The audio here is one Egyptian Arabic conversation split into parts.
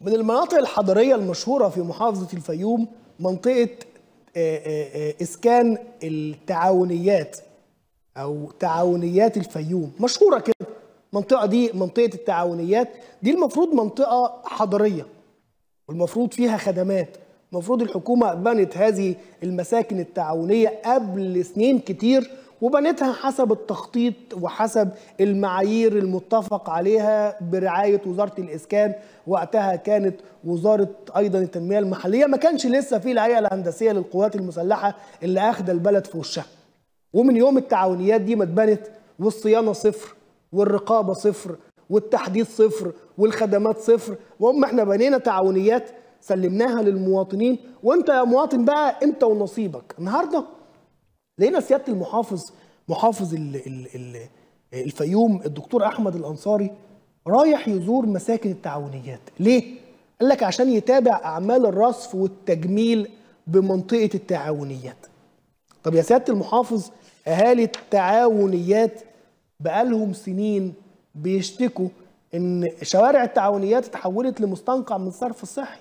من المناطق الحضرية المشهورة في محافظة الفيوم منطقة آه، آه، آه، إسكان التعاونيات أو تعاونيات الفيوم مشهورة كده المنطقة دي منطقة التعاونيات دي المفروض منطقة حضرية والمفروض فيها خدمات المفروض الحكومة بنت هذه المساكن التعاونية قبل سنين كتير وبنتها حسب التخطيط وحسب المعايير المتفق عليها برعاية وزارة الإسكان وقتها كانت وزارة أيضا التنمية المحلية ما كانش لسه في الهيئة الهندسية للقوات المسلحة اللي أخذ البلد في وشها ومن يوم التعاونيات دي ما اتبنت والصيانة صفر والرقابة صفر والتحديث صفر والخدمات صفر وهم احنا بنينا تعاونيات سلمناها للمواطنين وانت يا مواطن بقى انت ونصيبك النهارده لقينا سياده المحافظ محافظ ال ال ال الفيوم الدكتور احمد الانصاري رايح يزور مساكن التعاونيات ليه قال لك عشان يتابع اعمال الرصف والتجميل بمنطقه التعاونيات طب يا سياده المحافظ اهالي التعاونيات بقالهم سنين بيشتكوا ان شوارع التعاونيات اتحولت لمستنقع من الصرف الصحي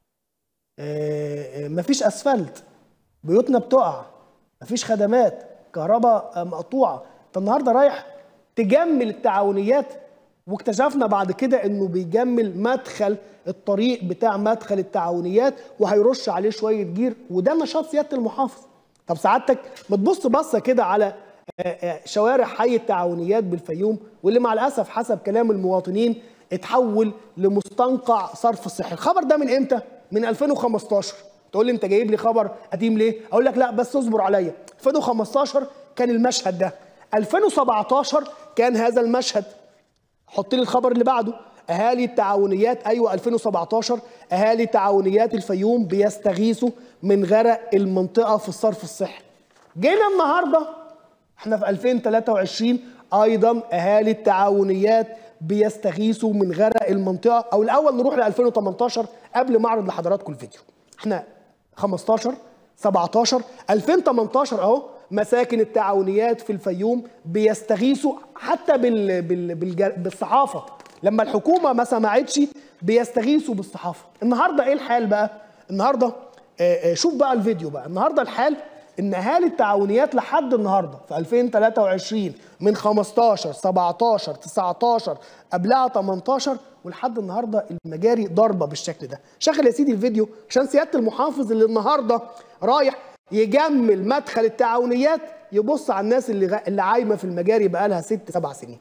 آه، آه، مفيش اسفلت بيوتنا بتقع مفيش خدمات كهرباء آه، مقطوعه انت النهارده رايح تجمل التعاونيات واكتشفنا بعد كده انه بيجمل مدخل الطريق بتاع مدخل التعاونيات وهيرش عليه شويه جير وده نشاط سياده المحافظ طب سعادتك ما تبص بصه كده على آه، آه، شوارع حي التعاونيات بالفيوم واللي مع الاسف حسب كلام المواطنين اتحول لمستنقع صرف صحي الخبر ده من امتى من 2015 تقول لي انت جايب لي خبر قديم ليه اقول لك لا بس اصبر عليا 2015 كان المشهد ده 2017 كان هذا المشهد حط لي الخبر اللي بعده اهالي التعاونيات ايوه 2017 اهالي تعاونيات الفيوم بيستغيثوا من غرق المنطقه في الصرف الصحي جينا النهارده احنا في 2023 ايضا اهالي التعاونيات بيستغيثوا من غرق المنطقه او الاول نروح ل 2018 قبل ما اعرض لحضراتكم الفيديو احنا 15 17 2018 اهو مساكن التعاونيات في الفيوم بيستغيثوا حتى بال بال بالج- بالصحافه لما الحكومه ما سمعتش بيستغيثوا بالصحافه النهارده ايه الحال بقى النهارده آه، آه، شوف بقى الفيديو بقى النهارده الحال ان اهالي التعاونيات لحد النهارده في 2023 من 15 17 19 قبلها 18 ولحد النهارده المجاري ضاربه بالشكل ده شغل يا سيدي الفيديو عشان سياده المحافظ اللي النهارده رايح يجمل مدخل التعاونيات يبص على الناس اللي غ... اللي عايمه في المجاري بقالها ست سبع سنين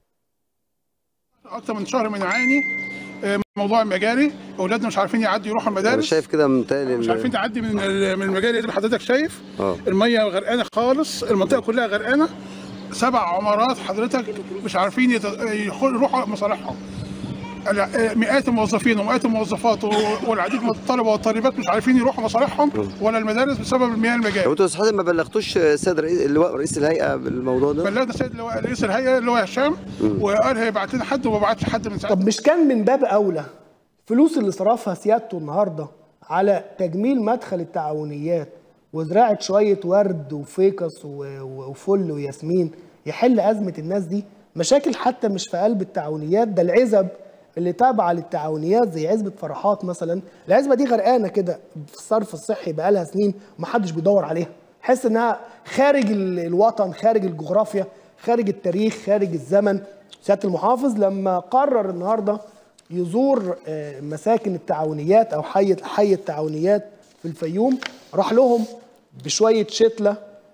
اكتر من شهر بنعاني آه، موضوع المجاري اولادنا مش عارفين يعدوا يروحوا انا المدارس شايف كده متهيألي مش إن- عارفين تعدي من ال- من المجاري زي ما حضرتك شايف اه. الميه غرقانه خالص المنطقه كلها غرقانه سبع عمارات حضرتك مش عارفين يت- يدخلوا- يروحوا مصالحهم ال- آه، مئات الموظفين ومئات الموظفات و- والعديد من الطلبه والطالبات مش عارفين يروحوا مصالحهم ولا المدارس بسبب المياه لو المجاري انتوا صحيح ما بلغتوش السيد رئيس اللواء رئيس الهيئه بالموضوع ده بلغنا السيد اللواء- رئيس الهيئه اللي هو هشام وقال هيبعت لنا حد وما بعتش حد من ساعتها طب مش كان من باب اولى فلوس اللي صرفها سيادته النهارده على تجميل مدخل التعاونيات وزراعه شويه ورد وفيكس و- و- وفل وياسمين يحل ازمه الناس دي مشاكل حتى مش في قلب التعاونيات ده العزب اللي تابعه للتعاونيات زي عزبه فرحات مثلا العزبه دي غرقانه كده في الصرف الصحي بقالها سنين ومحدش بيدور عليها حس انها خارج ال- الوطن خارج الجغرافيا خارج التاريخ خارج الزمن سياده المحافظ لما قرر النهارده يزور آه، مساكن التعاونيات او حي حي التعاونيات في الفيوم راح لهم بشويه شتله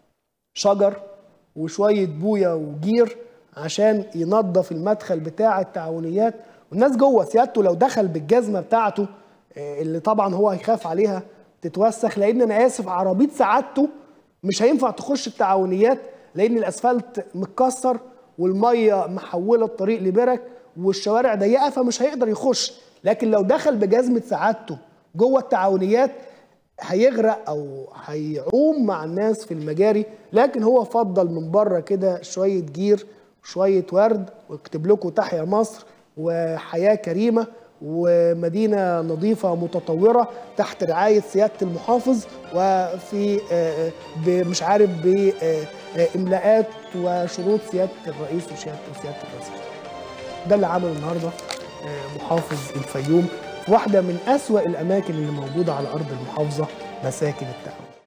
شجر وشويه بويه وجير عشان ينظف المدخل بتاع التعاونيات والناس جوه سيادته لو دخل بالجزمه بتاعته آه، اللي طبعا هو هيخاف عليها تتوسخ لان انا اسف عربيه سعادته مش هينفع تخش التعاونيات لان الاسفلت متكسر والميه محوله الطريق لبرك والشوارع ضيقه فمش هيقدر يخش لكن لو دخل بجزمه سعادته جوه التعاونيات هيغرق او هيعوم مع الناس في المجاري لكن هو فضل من بره كده شويه جير شويه ورد واكتب لكم تحيا مصر وحياه كريمه ومدينه نظيفه متطوره تحت رعايه سياده المحافظ وفي آه، ب- مش عارف باملاءات وشروط سياده الرئيس وسياده وسياده الرئيس ده اللي عمله النهارده آه، محافظ الفيوم في واحده من اسوا الاماكن اللي موجوده على ارض المحافظه مساكن التعاون